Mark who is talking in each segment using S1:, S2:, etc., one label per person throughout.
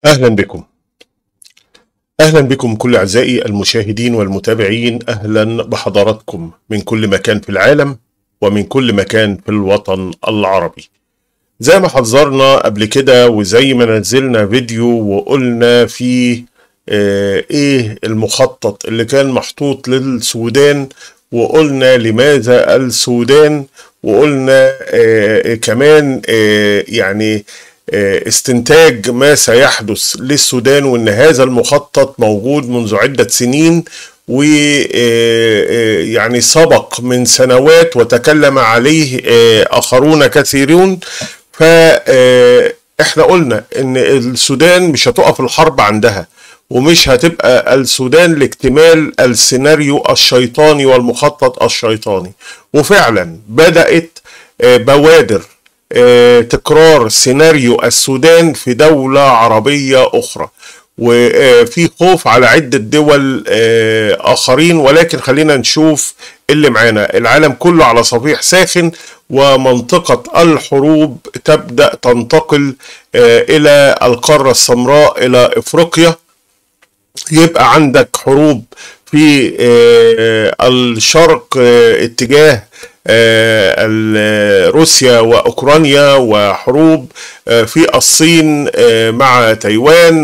S1: أهلا بكم أهلا بكم كل أعزائي المشاهدين والمتابعين أهلا بحضراتكم من كل مكان في العالم ومن كل مكان في الوطن العربي زي ما حذرنا قبل كده وزي ما نزلنا فيديو وقلنا فيه آه ايه المخطط اللي كان محطوط للسودان وقلنا لماذا السودان وقلنا آه كمان آه يعني استنتاج ما سيحدث للسودان وان هذا المخطط موجود منذ عده سنين ويعني سبق من سنوات وتكلم عليه اخرون كثيرون فاحنا قلنا ان السودان مش هتقف الحرب عندها ومش هتبقى السودان لاكتمال السيناريو الشيطاني والمخطط الشيطاني وفعلا بدات بوادر تكرار سيناريو السودان في دولة عربية أخرى وفي خوف على عدة دول آخرين ولكن خلينا نشوف اللي معانا العالم كله على صفيح ساخن ومنطقة الحروب تبدأ تنتقل إلى القارة السمراء إلى إفريقيا يبقى عندك حروب في الشرق اتجاه روسيا واوكرانيا وحروب في الصين مع تايوان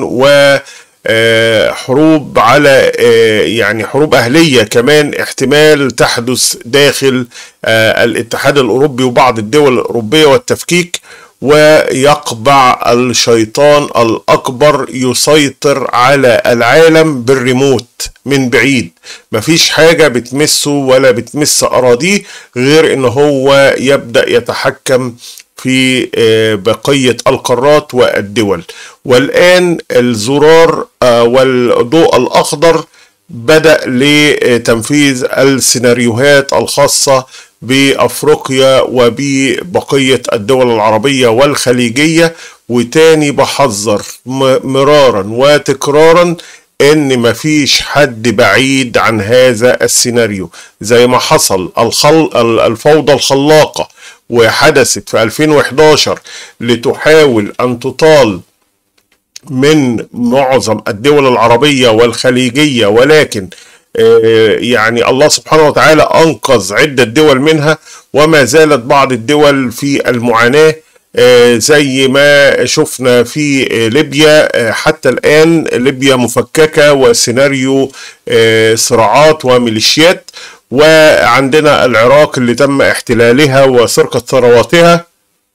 S1: وحروب على يعني حروب اهليه كمان احتمال تحدث داخل الاتحاد الاوروبي وبعض الدول الاوروبيه والتفكيك ويقبع الشيطان الاكبر يسيطر على العالم بالريموت من بعيد مفيش حاجة بتمسه ولا بتمس أراضيه غير إن هو يبدأ يتحكم في بقية القارات والدول والآن الزرار والضوء الأخضر بدأ لتنفيذ السيناريوهات الخاصة بافريقيا وببقيه الدول العربيه والخليجيه وتاني بحذر مرارا وتكرارا ان مفيش حد بعيد عن هذا السيناريو زي ما حصل الخل... الفوضى الخلاقه وحدثت في 2011 لتحاول ان تطال من معظم الدول العربية والخليجية ولكن يعني الله سبحانه وتعالى أنقذ عدة دول منها وما زالت بعض الدول في المعاناة زي ما شفنا في ليبيا حتى الآن ليبيا مفككة وسيناريو صراعات وميليشيات وعندنا العراق اللي تم احتلالها وسرقة ثرواتها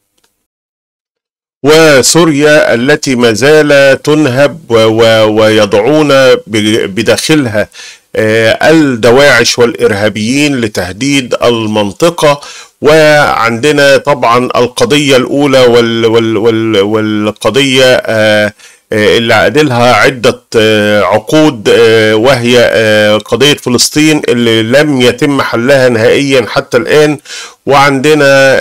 S1: وسوريا التي ما زال تنهب ويضعون بداخلها الدواعش والارهابيين لتهديد المنطقه وعندنا طبعا القضيه الاولى وال وال وال والقضيه اللي عادلها عدة عقود وهي قضية فلسطين اللي لم يتم حلها نهائيا حتى الآن وعندنا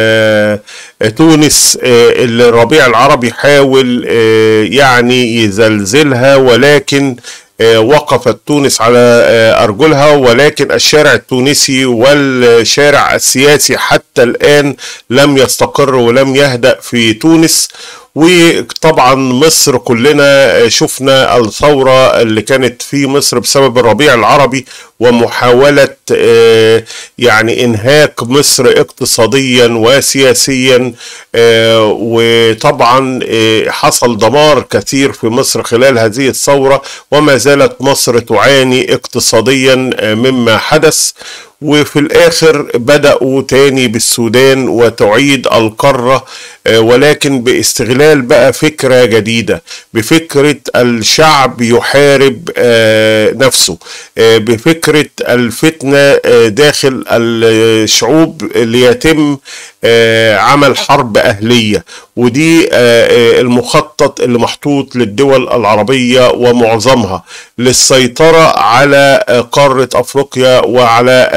S1: تونس اللي الربيع العربي حاول يعني يزلزلها ولكن وقفت تونس على أرجلها ولكن الشارع التونسي والشارع السياسي حتى الآن لم يستقر ولم يهدأ في تونس وطبعا مصر كلنا شفنا الثورة اللي كانت في مصر بسبب الربيع العربي ومحاولة يعني انهاك مصر اقتصاديا وسياسيا وطبعا حصل دمار كثير في مصر خلال هذه الثورة وما زالت مصر تعاني اقتصاديا مما حدث وفي الاخر بدأوا تاني بالسودان وتعيد القارة ولكن باستغلال بقى فكرة جديدة بفكرة الشعب يحارب نفسه بفكرة الفتنة داخل الشعوب ليتم عمل حرب أهلية ودي المخطط اللي محطوط للدول العربية ومعظمها للسيطرة على قارة أفريقيا وعلى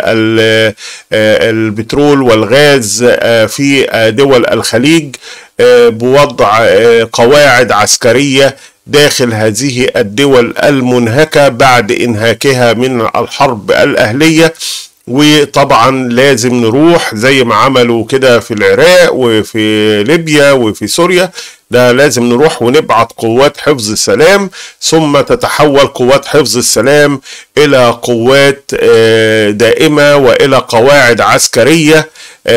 S1: البترول والغاز في دول الخليج بوضع قواعد عسكرية داخل هذه الدول المنهكة بعد انهاكها من الحرب الأهلية وطبعا لازم نروح زي ما عملوا كده في العراق وفي ليبيا وفي سوريا ده لازم نروح ونبعت قوات حفظ السلام ثم تتحول قوات حفظ السلام الى قوات دائمه والى قواعد عسكريه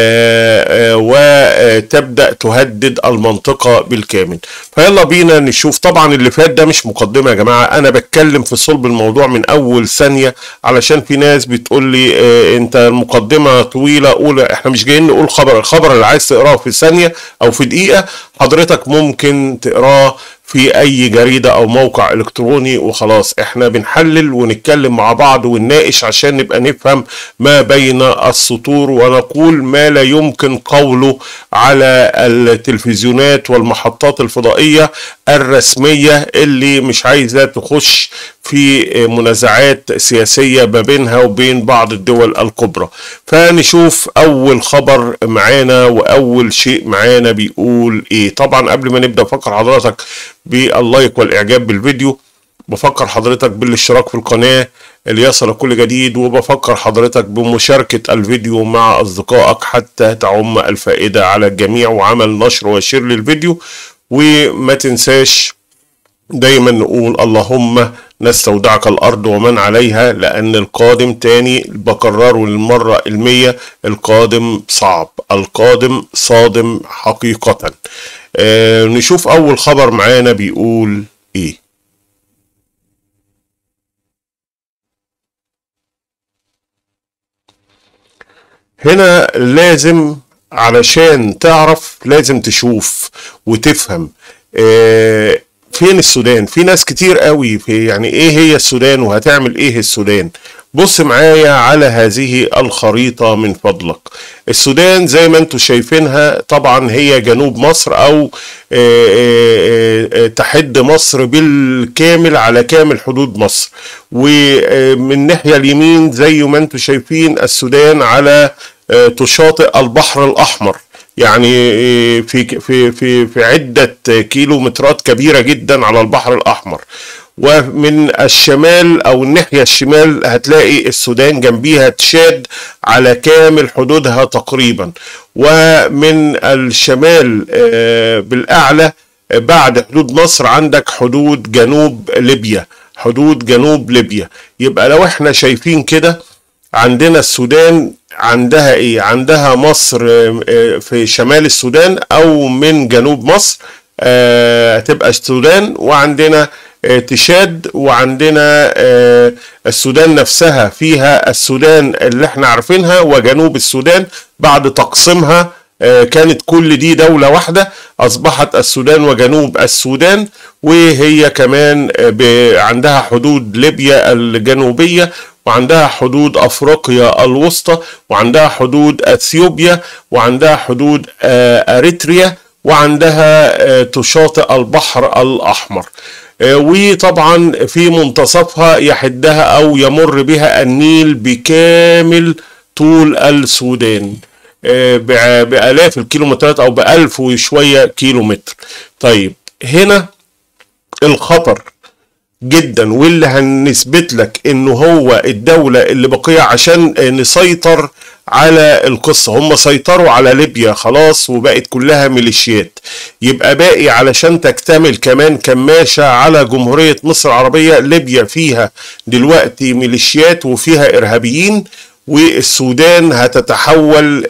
S1: وتبدا تهدد المنطقه بالكامل فيلا بينا نشوف طبعا اللي فات ده مش مقدمه يا جماعه انا بتكلم في صلب الموضوع من اول ثانيه علشان في ناس بتقول لي انت المقدمه طويله قول احنا مش جايين نقول خبر الخبر اللي عايز تقراه في ثانيه او في دقيقه حضرتك ممكن تقراه في اي جريدة او موقع الكتروني وخلاص احنا بنحلل ونتكلم مع بعض ونناقش عشان نبقى نفهم ما بين السطور ونقول ما لا يمكن قوله على التلفزيونات والمحطات الفضائية الرسمية اللي مش عايزة تخش في منازعات سياسية ما بينها وبين بعض الدول الكبرى فنشوف أول خبر معانا وأول شيء معانا بيقول إيه طبعا قبل ما نبدأ فكر حضرتك باللايك والإعجاب بالفيديو بفكر حضرتك بالاشتراك في القناة ليصل كل جديد وبفكر حضرتك بمشاركة الفيديو مع أصدقائك حتى تعم الفائدة على الجميع وعمل نشر وشير للفيديو وما تنساش دايما نقول اللهم نستودعك الأرض ومن عليها لأن القادم تاني بكرره للمرة المية القادم صعب القادم صادم حقيقة آه نشوف أول خبر معانا بيقول إيه هنا لازم علشان تعرف لازم تشوف وتفهم آه فين السودان في ناس كتير قوي في يعني ايه هي السودان وهتعمل ايه السودان بص معايا على هذه الخريطة من فضلك السودان زي ما انتم شايفينها طبعا هي جنوب مصر او تحد مصر بالكامل على كامل حدود مصر ومن الناحية اليمين زي ما انتم شايفين السودان على تشاطئ البحر الأحمر يعني في في في في عده كيلومترات كبيره جدا على البحر الاحمر ومن الشمال او الناحيه الشمال هتلاقي السودان جنبيها تشاد على كامل حدودها تقريبا ومن الشمال بالاعلى بعد حدود مصر عندك حدود جنوب ليبيا حدود جنوب ليبيا يبقى لو احنا شايفين كده عندنا السودان عندها ايه عندها مصر في شمال السودان او من جنوب مصر هتبقى السودان وعندنا تشاد وعندنا السودان نفسها فيها السودان اللي احنا عارفينها وجنوب السودان بعد تقسيمها كانت كل دي دولة واحدة أصبحت السودان وجنوب السودان وهي كمان عندها حدود ليبيا الجنوبية وعندها حدود افريقيا الوسطى وعندها حدود اثيوبيا وعندها حدود اريتريا وعندها تشاطئ البحر الاحمر وطبعا في منتصفها يحدها او يمر بها النيل بكامل طول السودان بآلاف الكيلومترات او بألف وشوية كيلومتر طيب هنا الخطر جدا واللي هنثبت لك انه هو الدولة اللي بقية عشان نسيطر على القصة هم سيطروا على ليبيا خلاص وبقت كلها ميليشيات يبقى باقي علشان تكتمل كمان كماشة على جمهورية مصر العربية ليبيا فيها دلوقتي ميليشيات وفيها إرهابيين والسودان هتتحول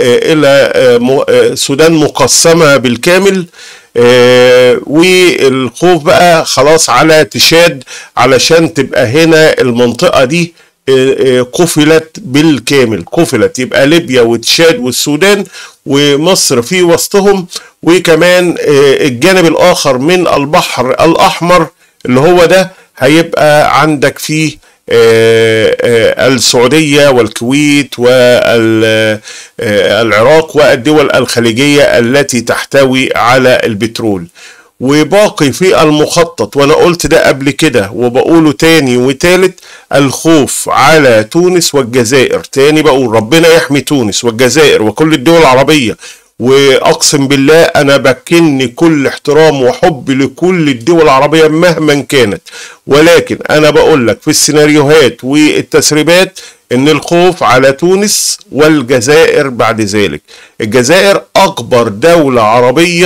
S1: إلى سودان مقسمة بالكامل آه والخوف بقى خلاص على تشاد علشان تبقى هنا المنطقة دي آه قفلت بالكامل قفلت يبقى ليبيا وتشاد والسودان ومصر في وسطهم وكمان آه الجانب الآخر من البحر الأحمر اللي هو ده هيبقى عندك فيه السعودية والكويت والعراق والدول الخليجية التي تحتوي على البترول وباقي في المخطط وانا قلت ده قبل كده وبقوله تاني وتالت الخوف على تونس والجزائر تاني بقول ربنا يحمي تونس والجزائر وكل الدول العربية واقسم بالله انا بكن كل احترام وحب لكل الدول العربيه مهما كانت ولكن انا بقول لك في السيناريوهات والتسريبات ان الخوف على تونس والجزائر بعد ذلك الجزائر اكبر دوله عربيه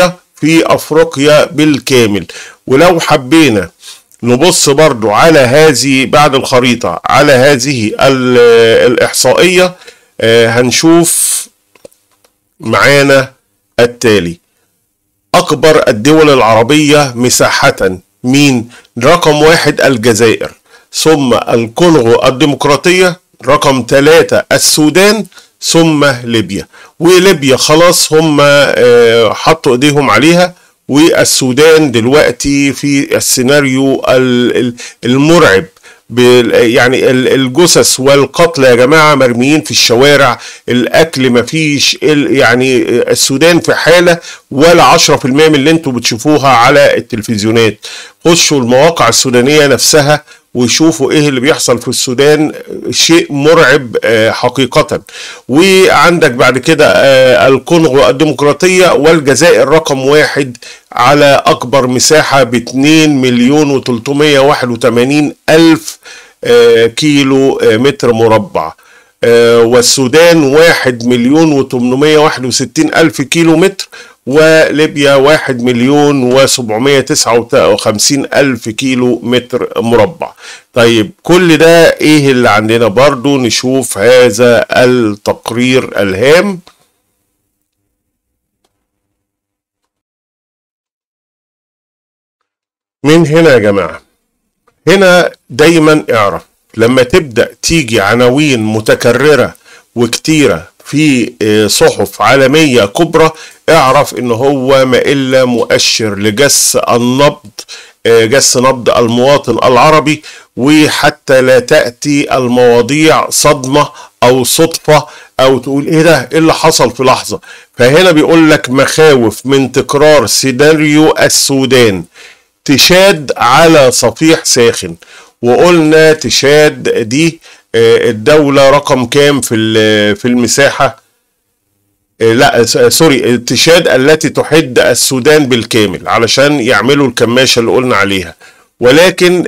S1: في افريقيا بالكامل ولو حبينا نبص برضو على هذه بعد الخريطة على هذه الإحصائية هنشوف معانا التالي أكبر الدول العربية مساحة مين؟ رقم واحد الجزائر ثم الكونغو الديمقراطية رقم ثلاثة السودان ثم ليبيا وليبيا خلاص هم حطوا ايديهم عليها والسودان دلوقتي في السيناريو المرعب يعني الجثث والقتلى يا جماعه مرميين في الشوارع الاكل مفيش يعني السودان في حاله ولا 10% من اللي انتم بتشوفوها على التلفزيونات خشوا المواقع السودانيه نفسها ويشوفوا ايه اللي بيحصل في السودان شيء مرعب حقيقة وعندك بعد كده الكونغو الديمقراطية والجزائر رقم واحد على اكبر مساحة ب 2 مليون و 381 الف كيلو متر مربع والسودان واحد مليون و 861 الف كيلو متر وليبيا واحد مليون وسبعمية تسعة وخمسين ألف كيلو متر مربع طيب كل ده ايه اللي عندنا برضو نشوف هذا التقرير الهام من هنا يا جماعة هنا دايما اعرف لما تبدأ تيجي عناوين متكررة وكتيرة في صحف عالمية كبرى اعرف ان هو ما الا مؤشر لجس النبض جس نبض المواطن العربي وحتى لا تأتي المواضيع صدمة او صدفة او تقول ايه ده ايه اللي حصل في لحظة فهنا بيقول لك مخاوف من تكرار سيناريو السودان تشاد على صفيح ساخن وقلنا تشاد دي الدولة رقم كام في في المساحة لا سوري تشاد التي تحد السودان بالكامل علشان يعملوا الكماشة اللي قلنا عليها ولكن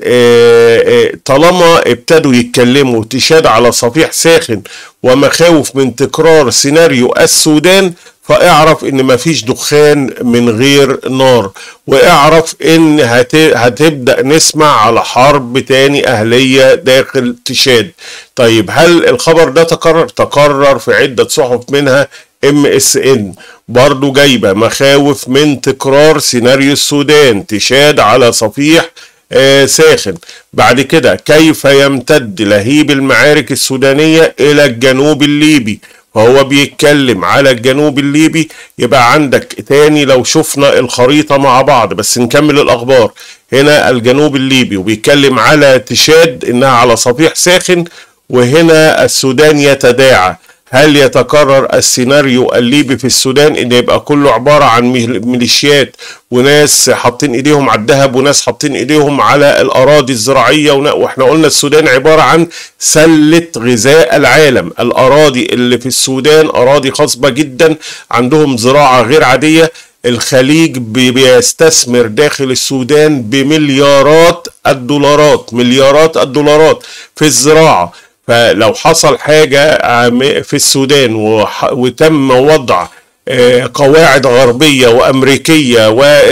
S1: طالما ابتدوا يتكلموا تشاد على صفيح ساخن ومخاوف من تكرار سيناريو السودان فاعرف ان مفيش دخان من غير نار واعرف ان هتبدا نسمع على حرب تاني اهليه داخل تشاد طيب هل الخبر ده تكرر تكرر في عده صحف منها ام اس ان برضو جايبه مخاوف من تكرار سيناريو السودان تشاد على صفيح آه ساخن بعد كده كيف يمتد لهيب المعارك السودانيه الى الجنوب الليبي فهو بيتكلم على الجنوب الليبي يبقى عندك تاني لو شفنا الخريطة مع بعض بس نكمل الأخبار هنا الجنوب الليبي وبيتكلم على تشاد إنها على صفيح ساخن وهنا السودان يتداعى هل يتكرر السيناريو الليبي في السودان ان يبقى كله عباره عن ميليشيات وناس حاطين ايديهم على الذهب وناس حاطين ايديهم على الاراضي الزراعيه واحنا قلنا السودان عباره عن سله غذاء العالم الاراضي اللي في السودان اراضي خصبه جدا عندهم زراعه غير عاديه الخليج بيستثمر داخل السودان بمليارات الدولارات مليارات الدولارات في الزراعه فلو حصل حاجة في السودان وتم وضع قواعد غربية وأمريكية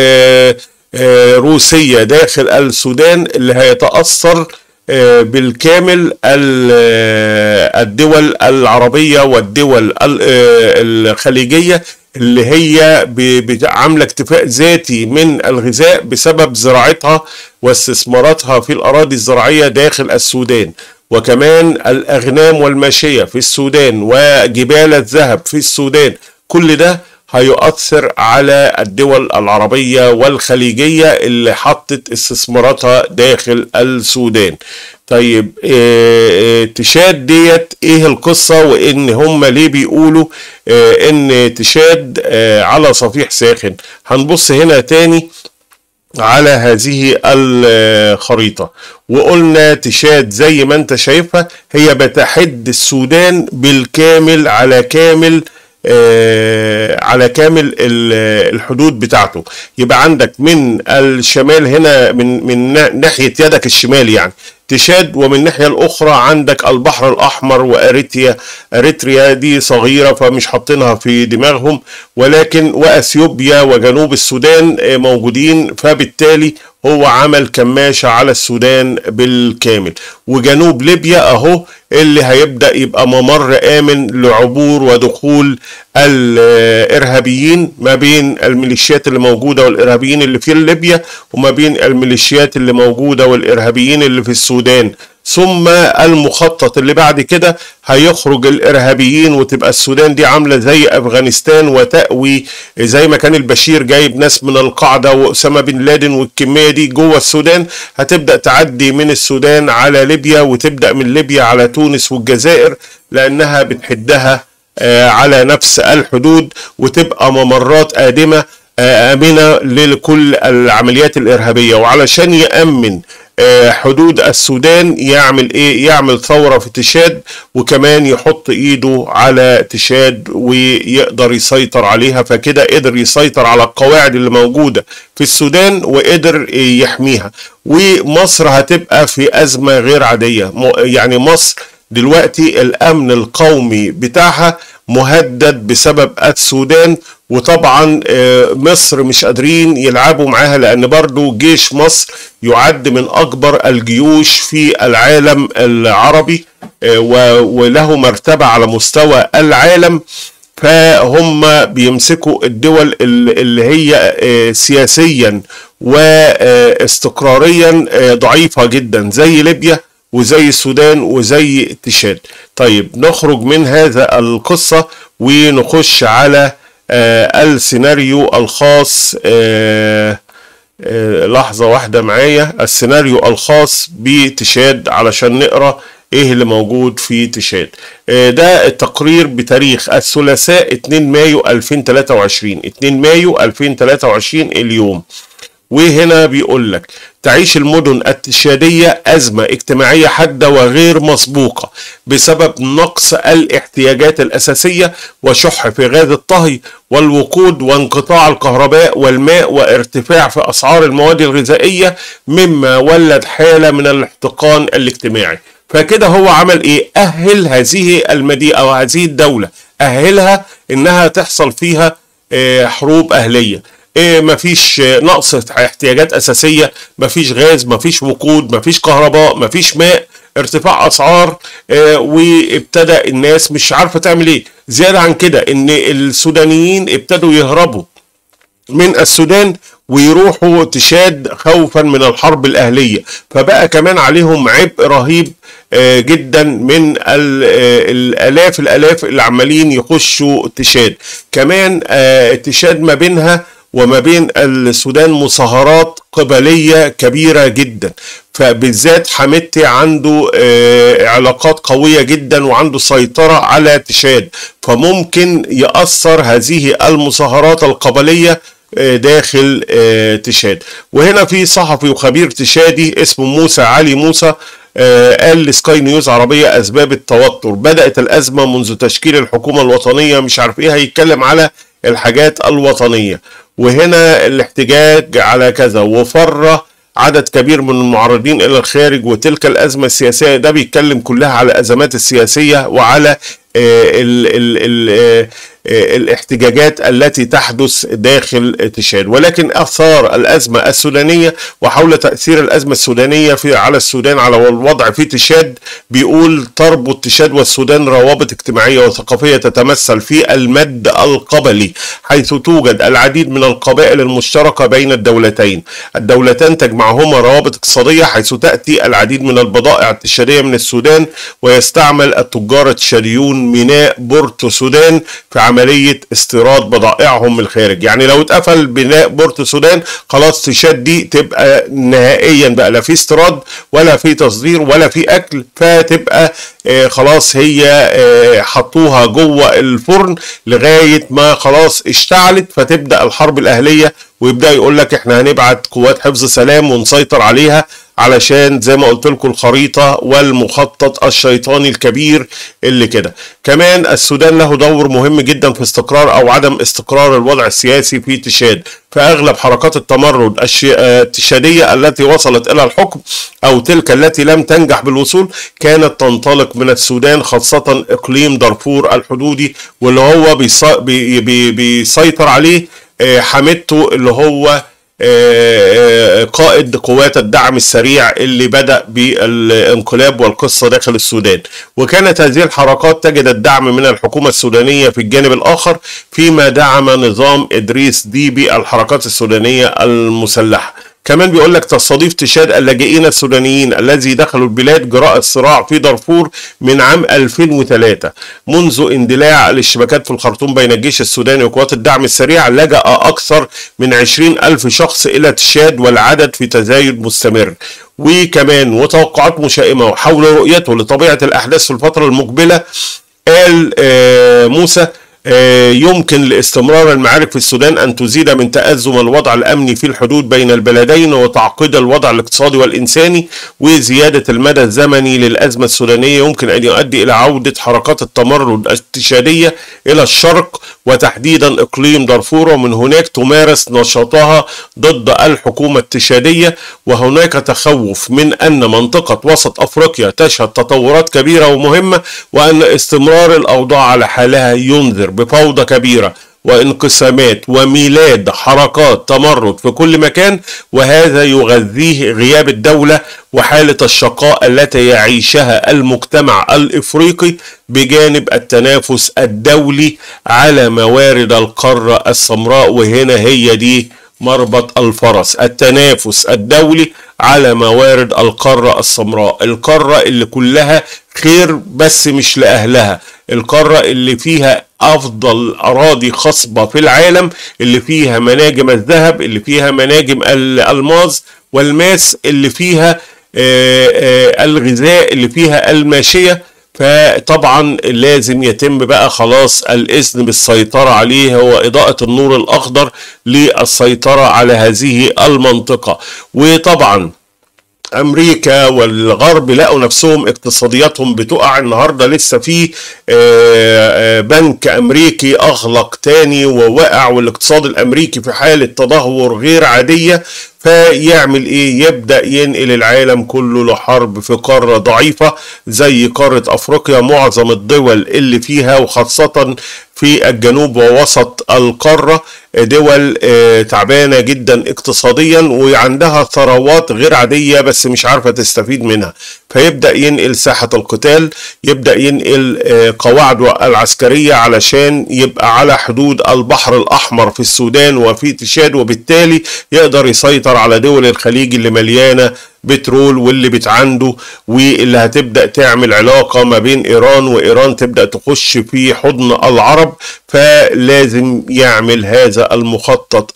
S1: وروسية داخل السودان اللي هيتأثر بالكامل الدول العربية والدول الخليجية اللي هي عامله اكتفاء ذاتي من الغذاء بسبب زراعتها واستثماراتها في الاراضي الزراعيه داخل السودان وكمان الأغنام والماشية في السودان وجبال الذهب في السودان كل ده هيؤثر على الدول العربية والخليجية اللي حطت استثماراتها داخل السودان طيب اه تشاد ديت ايه القصة وان هم ليه بيقولوا اه ان تشاد اه على صفيح ساخن هنبص هنا تاني على هذه الخريطة وقلنا تشاد زي ما انت شايفها هي بتحد السودان بالكامل على كامل آه على كامل الحدود بتاعته يبقى عندك من الشمال هنا من من ناحية يدك الشمال يعني تشاد ومن الناحية الأخرى عندك البحر الأحمر وأريتريا أريتريا دي صغيرة فمش حاطينها في دماغهم ولكن وأثيوبيا وجنوب السودان موجودين فبالتالي هو عمل كماشة على السودان بالكامل وجنوب ليبيا اهو اللي هيبدأ يبقى ممر آمن لعبور ودخول الإرهابيين ما بين الميليشيات اللي موجودة والإرهابيين اللي في ليبيا وما بين الميليشيات اللي موجودة والإرهابيين اللي في السودان ثم المخطط اللي بعد كده هيخرج الارهابيين وتبقى السودان دي عامله زي افغانستان وتأوي زي ما كان البشير جايب ناس من القاعده واسامه بن لادن والكميه دي جوه السودان هتبدا تعدي من السودان على ليبيا وتبدا من ليبيا على تونس والجزائر لانها بتحدها على نفس الحدود وتبقى ممرات آدمة آمنة لكل العمليات الإرهابية وعلشان يأمن حدود السودان يعمل ايه يعمل ثوره في تشاد وكمان يحط ايده على تشاد ويقدر يسيطر عليها فكده قدر يسيطر على القواعد اللي موجوده في السودان وقدر يحميها ومصر هتبقى في ازمه غير عاديه يعني مصر دلوقتي الامن القومي بتاعها مهدد بسبب السودان وطبعا مصر مش قادرين يلعبوا معاها لان برضو جيش مصر يعد من اكبر الجيوش في العالم العربي وله مرتبة على مستوى العالم فهم بيمسكوا الدول اللي هي سياسيا واستقراريا ضعيفة جدا زي ليبيا وزي السودان وزي تشاد طيب نخرج من هذا القصة ونخش على آه السيناريو الخاص آه آه لحظة واحدة معايا السيناريو الخاص بتشاد علشان نقرأ ايه اللي موجود في تشاد ده التقرير بتاريخ الثلاثاء 2 مايو 2023 2 مايو 2023 اليوم وهنا بيقول لك تعيش المدن التشادية أزمة اجتماعية حادة وغير مسبوقة بسبب نقص الاحتياجات الأساسية وشح في غاز الطهي والوقود وانقطاع الكهرباء والماء وارتفاع في أسعار المواد الغذائية مما ولد حالة من الاحتقان الاجتماعي فكده هو عمل ايه أهل هذه المدينة أو هذه الدولة أهلها إنها تحصل فيها حروب أهلية إيه مفيش نقص احتياجات اساسيه مفيش غاز مفيش وقود مفيش كهرباء مفيش ماء ارتفاع اسعار اه وابتدى الناس مش عارفه تعمل ايه زياده عن كده ان السودانيين ابتدوا يهربوا من السودان ويروحوا تشاد خوفا من الحرب الاهليه فبقى كمان عليهم عبء رهيب آه جدا من الالاف الالاف اللي عمالين يخشوا تشاد كمان آه تشاد ما بينها وما بين السودان مصاهرات قبلية كبيرة جدا فبالذات حمدتي عنده آه علاقات قوية جدا وعنده سيطرة على تشاد فممكن يأثر هذه المصاهرات القبلية آه داخل آه تشاد وهنا في صحفي وخبير تشادي اسمه موسى علي موسى آه قال لسكاي نيوز عربية أسباب التوتر بدأت الأزمة منذ تشكيل الحكومة الوطنية مش عارف إيه هيتكلم على الحاجات الوطنية وهنا الاحتجاج على كذا وفر عدد كبير من المعارضين الى الخارج وتلك الازمه السياسيه ده بيتكلم كلها على الازمات السياسيه وعلى ال ال ال الاحتجاجات التي تحدث داخل تشاد ولكن اثار الازمه السودانيه وحول تاثير الازمه السودانيه في على السودان على الوضع في تشاد بيقول تربط تشاد والسودان روابط اجتماعيه وثقافيه تتمثل في المد القبلي حيث توجد العديد من القبائل المشتركه بين الدولتين الدولتان تجمعهما روابط اقتصاديه حيث تاتي العديد من البضائع التشاديه من السودان ويستعمل التجار التشاديون ميناء بورتو سودان في عمليه استيراد بضائعهم من الخارج يعني لو اتقفل بناء بورت سودان خلاص تشاد دي تبقى نهائيا بقى لا في استيراد ولا في تصدير ولا في اكل فتبقى آه خلاص هي آه حطوها جوه الفرن لغايه ما خلاص اشتعلت فتبدا الحرب الاهليه ويبدا يقول لك احنا هنبعت قوات حفظ سلام ونسيطر عليها علشان زي ما قلت لكم الخريطة والمخطط الشيطاني الكبير اللي كده كمان السودان له دور مهم جدا في استقرار او عدم استقرار الوضع السياسي في تشاد فاغلب حركات التمرد التشادية التي وصلت الى الحكم او تلك التي لم تنجح بالوصول كانت تنطلق من السودان خاصة اقليم دارفور الحدودي واللي هو بيسيطر عليه حميدته اللي هو قائد قوات الدعم السريع اللي بدأ بالانقلاب والقصة داخل السودان وكانت هذه الحركات تجد الدعم من الحكومة السودانية في الجانب الآخر فيما دعم نظام إدريس ديبي الحركات السودانية المسلحة كمان بيقول لك تستضيف تشاد اللاجئين السودانيين الذي دخلوا البلاد جراء الصراع في دارفور من عام 2003 منذ اندلاع الاشتباكات في الخرطوم بين الجيش السوداني وقوات الدعم السريع لجأ أكثر من 20 ألف شخص إلى تشاد والعدد في تزايد مستمر وكمان وتوقعات مشائمة حول رؤيته لطبيعة الأحداث في الفترة المقبلة قال آه موسى يمكن لاستمرار المعارك في السودان أن تزيد من تأزم الوضع الأمني في الحدود بين البلدين وتعقيد الوضع الاقتصادي والإنساني وزيادة المدى الزمني للأزمة السودانية يمكن أن يؤدي إلى عودة حركات التمرد التشادية إلى الشرق وتحديدا إقليم دارفور ومن هناك تمارس نشاطها ضد الحكومة التشادية وهناك تخوف من أن منطقة وسط أفريقيا تشهد تطورات كبيرة ومهمة وأن استمرار الأوضاع على حالها ينذر بفوضى كبيرة وانقسامات وميلاد حركات تمرد في كل مكان وهذا يغذيه غياب الدولة وحالة الشقاء التي يعيشها المجتمع الإفريقي بجانب التنافس الدولي على موارد القارة السمراء وهنا هي دي مربط الفرس التنافس الدولي على موارد القارة السمراء القارة اللي كلها خير بس مش لأهلها القارة اللي فيها أفضل أراضي خصبة في العالم اللي فيها مناجم الذهب اللي فيها مناجم الألماس والماس اللي فيها الغذاء اللي فيها الماشية فطبعا لازم يتم بقى خلاص الإذن بالسيطرة عليه هو إضاءة النور الأخضر للسيطرة على هذه المنطقة وطبعا امريكا والغرب لقوا نفسهم اقتصادياتهم بتقع النهارده لسه في بنك امريكي اغلق تاني ووقع والاقتصاد الامريكي في حاله تدهور غير عاديه فيعمل ايه يبدا ينقل العالم كله لحرب في قاره ضعيفه زي قاره افريقيا معظم الدول اللي فيها وخاصه في الجنوب ووسط القاره دول تعبانه جدا اقتصاديا وعندها ثروات غير عاديه بس مش عارفه تستفيد منها فيبدا ينقل ساحه القتال يبدا ينقل قواعده العسكريه علشان يبقى على حدود البحر الاحمر في السودان وفي تشاد وبالتالي يقدر يسيطر على دول الخليج اللي مليانه بترول واللي بتعنده واللي هتبدا تعمل علاقه ما بين ايران وايران تبدا تخش في حضن العرب فلازم يعمل هذا المخطط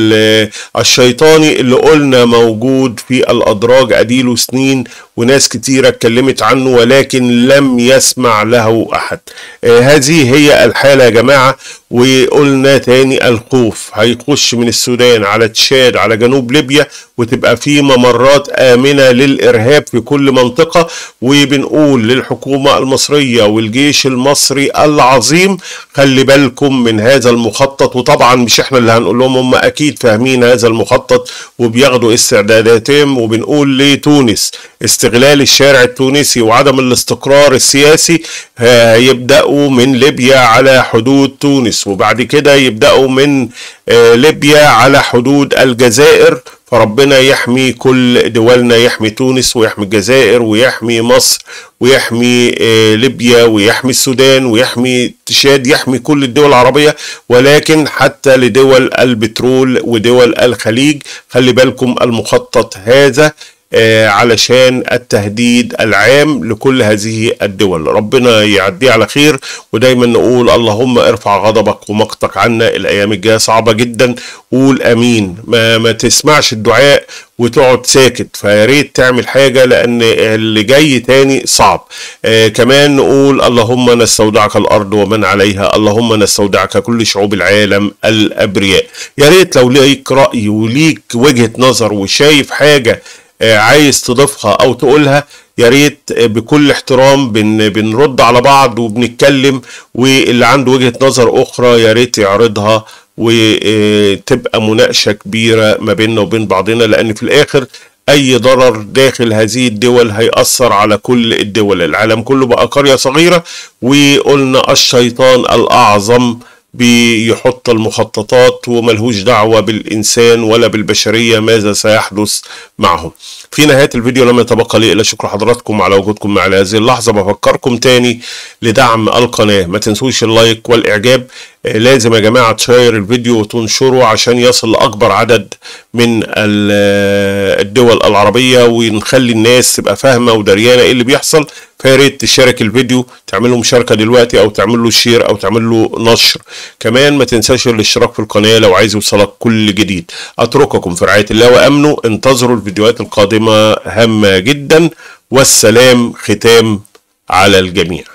S1: الشيطاني اللي قلنا موجود في الادراج اديله سنين وناس كتيرة اتكلمت عنه ولكن لم يسمع له أحد آه هذه هي الحالة يا جماعة وقلنا تاني الخوف هيخش من السودان على تشاد على جنوب ليبيا وتبقى في ممرات آمنة للإرهاب في كل منطقة وبنقول للحكومة المصرية والجيش المصري العظيم خلي بالكم من هذا المخطط وطبعا مش احنا اللي هنقول لهم هم أكيد فاهمين هذا المخطط وبياخدوا استعداداتهم وبنقول لتونس استغلال الشارع التونسي وعدم الاستقرار السياسي هيبدأوا من ليبيا على حدود تونس وبعد كده يبدأوا من ليبيا على حدود الجزائر فربنا يحمي كل دولنا يحمي تونس ويحمي الجزائر ويحمي مصر ويحمي ليبيا ويحمي السودان ويحمي تشاد يحمي كل الدول العربية ولكن حتى لدول البترول ودول الخليج خلي بالكم المخطط هذا آه علشان التهديد العام لكل هذه الدول ربنا يعديه على خير ودايما نقول اللهم ارفع غضبك ومقتك عنا الايام الجايه صعبه جدا قول امين ما, ما تسمعش الدعاء وتقعد ساكت فيا ريت تعمل حاجة لأن اللي جاي تاني صعب آه كمان نقول اللهم نستودعك الأرض ومن عليها اللهم نستودعك كل شعوب العالم الأبرياء يا ريت لو ليك رأي وليك وجهة نظر وشايف حاجة آه، عايز تضيفها او تقولها يا ريت بكل احترام بن بنرد على بعض وبنتكلم واللي عنده وجهة نظر اخرى يا ريت يعرضها وتبقى مناقشة كبيرة ما بيننا وبين بعضنا لان في الاخر اي ضرر داخل هذه الدول هيأثر على كل الدول العالم كله بقى قرية صغيرة وقلنا الشيطان الاعظم بيحط المخططات وملهوش دعوة بالإنسان ولا بالبشرية ماذا سيحدث معهم في نهاية الفيديو لم يتبقى لي إلا شكر حضراتكم على وجودكم معي هذه اللحظة بفكركم تاني لدعم القناة ما تنسوش اللايك والإعجاب آه، لازم يا جماعة تشير الفيديو وتنشره عشان يصل لأكبر عدد من ال- الدول العربية ونخلي الناس تبقى فاهمة ودريانة إيه اللي بيحصل فيا ريت تشارك الفيديو تعمل له مشاركة دلوقتي أو تعمل له شير أو تعمل له نشر كمان ما تنساش الاشتراك في القناة لو عايز يوصلك كل جديد أترككم في رعاية الله وأمنه انتظروا الفيديوهات القادمة هامة جدا والسلام ختام على الجميع